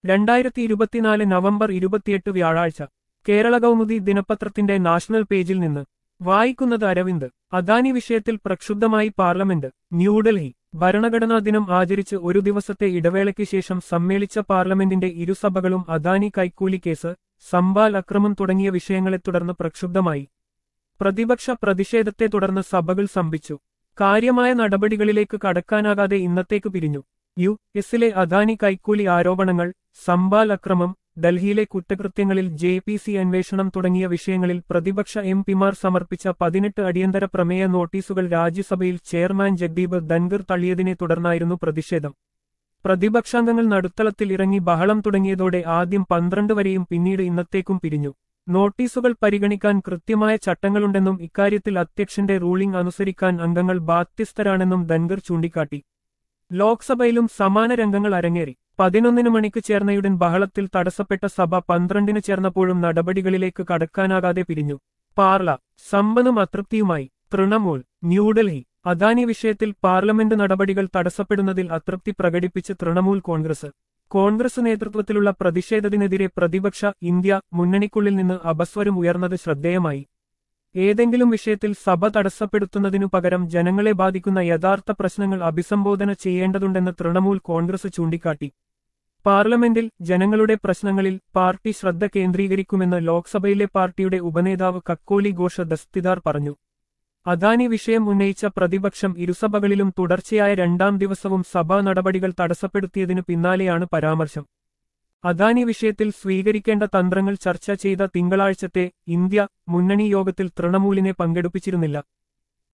രണ്ടായിരത്തി ഇരുപത്തിനാല് നവംബർ ഇരുപത്തിയെട്ട് വ്യാഴാഴ്ച കേരള കൗമുദി ദിനപത്രത്തിന്റെ നാഷണൽ പേജിൽ നിന്ന് വായിക്കുന്നത് അരവിന്ദ് അദാനി വിഷയത്തിൽ പ്രക്ഷുബ്ധമായി പാർലമെന്റ് ന്യൂഡൽഹി ഭരണഘടനാ ദിനം ആചരിച്ച് ഒരു ദിവസത്തെ ഇടവേളയ്ക്ക് ശേഷം സമ്മേളിച്ച പാർലമെന്റിന്റെ ഇരുസഭകളും അദാനി കൈക്കൂലി കേസ് സംബാൽ അക്രമം തുടങ്ങിയ വിഷയങ്ങളെ തുടർന്ന് പ്രക്ഷുബ്ധമായി പ്രതിപക്ഷ പ്രതിഷേധത്തെ തുടർന്ന് സഭകൾ സ്തംഭിച്ചു കാര്യമായ നടപടികളിലേക്ക് കടക്കാനാകാതെ ഇന്നത്തേക്ക് പിരിഞ്ഞു യു എസിലെ അദാനി കൈക്കൂലി ആരോപണങ്ങൾ സംബാൽ അക്രമം ഡൽഹിയിലെ കുറ്റകൃത്യങ്ങളിൽ ജെ പി സി അന്വേഷണം തുടങ്ങിയ വിഷയങ്ങളിൽ പ്രതിപക്ഷ എം പിമാർ സമർപ്പിച്ച പതിനെട്ട് അടിയന്തര പ്രമേയ നോട്ടീസുകൾ രാജ്യസഭയിൽ ചെയർമാൻ ജഗ്ദീപ് ധൻഗർ തള്ളിയതിനെ തുടർന്നായിരുന്നു പ്രതിഷേധം പ്രതിപക്ഷാംഗങ്ങൾ നടുത്തളത്തിൽ ഇറങ്ങി ബഹളം തുടങ്ങിയതോടെ ആദ്യം പന്ത്രണ്ട് വരെയും പിന്നീട് ഇന്നത്തേക്കും പിരിഞ്ഞു നോട്ടീസുകൾ പരിഗണിക്കാൻ കൃത്യമായ ചട്ടങ്ങളുണ്ടെന്നും ഇക്കാര്യത്തിൽ അധ്യക്ഷന്റെ റൂളിംഗ് അനുസരിക്കാൻ അംഗങ്ങൾ ബാധ്യസ്ഥരാണെന്നും ധൻഗർ ചൂണ്ടിക്കാട്ടി ലോക്സഭയിലും സമാന രംഗങ്ങൾ അരങ്ങേറി പതിനൊന്നിന് മണിക്ക് ചേർന്നയുടൻ ബഹളത്തിൽ തടസ്സപ്പെട്ട സഭ പന്ത്രണ്ടിന് ചേർന്നപ്പോഴും നടപടികളിലേക്ക് കടക്കാനാകാതെ പിരിഞ്ഞു പാർല സമ്പന്നും അതൃപ്തിയുമായി തൃണമൂൽ ന്യൂഡൽഹി അദാനി വിഷയത്തിൽ പാർലമെന്റ് നടപടികൾ തടസ്സപ്പെടുന്നതിൽ അതൃപ്തി പ്രകടിപ്പിച്ച് തൃണമൂൽ കോൺഗ്രസ് കോൺഗ്രസ് നേതൃത്വത്തിലുള്ള പ്രതിഷേധത്തിനെതിരെ പ്രതിപക്ഷ ഇന്ത്യ മുന്നണിക്കുള്ളിൽ നിന്ന് അപസ്വരം ഉയർന്നത് ശ്രദ്ധേയമായി ഏതെങ്കിലും വിഷയത്തിൽ സഭ തടസ്സപ്പെടുത്തുന്നതിനു പകരം ജനങ്ങളെ ബാധിക്കുന്ന യഥാർത്ഥ പ്രശ്നങ്ങൾ അഭിസംബോധന ചെയ്യേണ്ടതുണ്ടെന്ന് തൃണമൂൽ കോൺഗ്രസ് ചൂണ്ടിക്കാട്ടി പാർലമെന്റിൽ ജനങ്ങളുടെ പ്രശ്നങ്ങളിൽ പാർട്ടി ശ്രദ്ധ കേന്ദ്രീകരിക്കുമെന്ന് ലോക്സഭയിലെ പാർട്ടിയുടെ ഉപനേതാവ് കക്കോലി ഘോഷ ദസ്തിദാർ പറഞ്ഞു അദാനി വിഷയം ഉന്നയിച്ച പ്രതിപക്ഷം ഇരുസഭകളിലും തുടർച്ചയായ രണ്ടാം ദിവസവും സഭാ നടപടികൾ തടസ്സപ്പെടുത്തിയതിനു പിന്നാലെയാണ് പരാമർശം അദാനി വിഷയത്തിൽ സ്വീകരിക്കേണ്ട തന്ത്രങ്ങൾ ചർച്ച ചെയ്ത തിങ്കളാഴ്ചത്തെ ഇന്ത്യ മുന്നണി യോഗത്തിൽ തൃണമൂലിനെ പങ്കെടുപ്പിച്ചിരുന്നില്ല